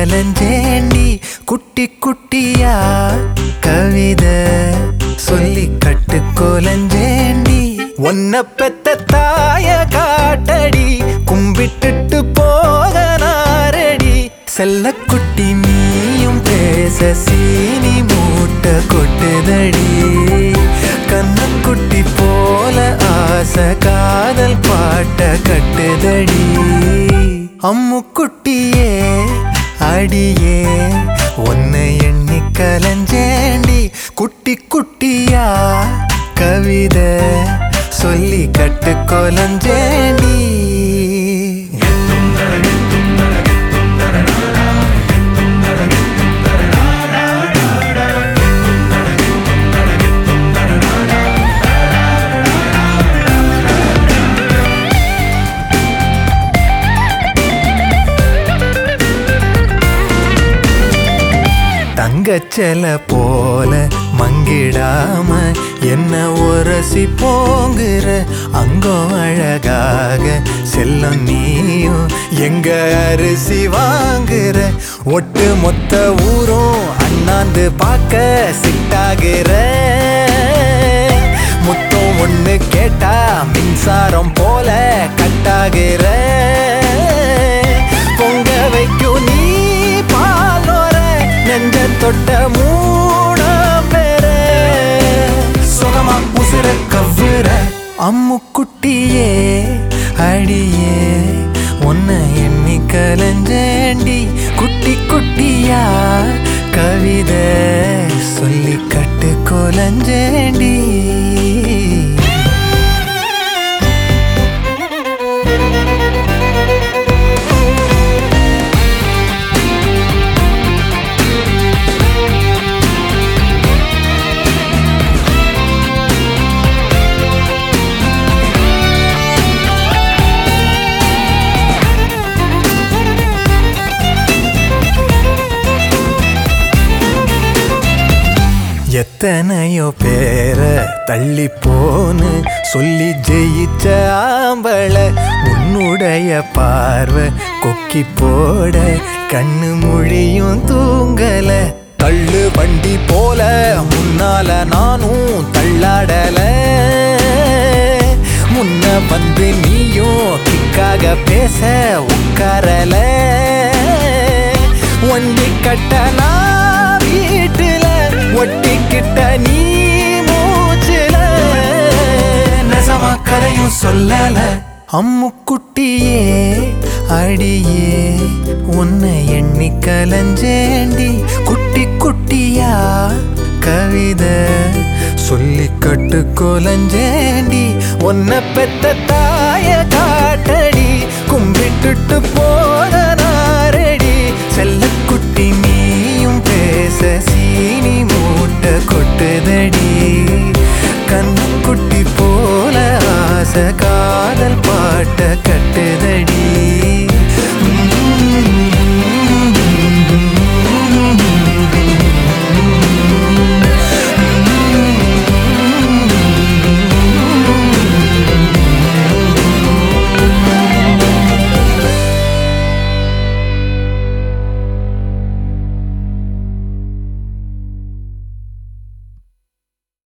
கலஞ்சேண்டி குட்டி குட்டியா கவிதை சொல்லி கட்டு கொலஞ்சேண்டி ஒன்ன பெத்த தாய காட்டடி கும்பிட்டுட்டு போக நாரடி செல்லக்குட்டி நீயும் பேச சீனி மூட்டை கொட்டுதடி கண்ணக்குட்டி போல ஆசை காதல் பாட்ட கட்டுதடி அம்முக்குட்டியே அடியே உன்னை எண்ணி கலஞ்சேண்டி குட்டி குட்டியா கவிதை சொல்லி கட்டு கொலஞ்சேண்டி தங்கச்சல போல மங்கிடாம என்ன உரசி போங்குற அங்கோ அழகாக செல்லம் நீயும் எங்க அரிசி வாங்குற ஒட்டு மொத்த ஊரும் அண்ணாந்து பார்க்க சிட்டாகிற முத்தம் ஒண்ணு கேட்டா மின்சாரம் போல கட்டாகிற பொங்க வைக்கும் நீ பாலோர நெஞ்ச தொட்ட மூண பேர சுகமா உசுர கவ்வுற அம்முக்குட்டியே அடியே உன்னை எண்ணி கலஞ்சேண்டி குட்டி குட்டியா கவிதை சொல்லி கட்டு கொலஞ்சேண்டி எத்தனையோ பேர தள்ளி போன்னு சொல்லி ஜெயிச்ச ஆம்பள உன்னுடைய பார்வை கொக்கி போட கண்ணு மொழியும் தூங்கல தள்ளு வண்டி போல முன்னால நானும் தள்ளாடல முன்ன வந்து நீயும் கிக்காக பேச உட்காரல வண்டி கட்டலா வீட்டுல ஒட்டிக்கிட்ட நீ மூச்சுல நெசமா கதையும் சொல்லல அம்முக்குட்டியே அடியே உன்னை எண்ணி கலஞ்சேண்டி குட்டி குட்டியா கவிதை சொல்லி கட்டு கொலஞ்சேண்டி உன்னை பெத்த தாய காட்டடி கும்பிட்டுட்டு போ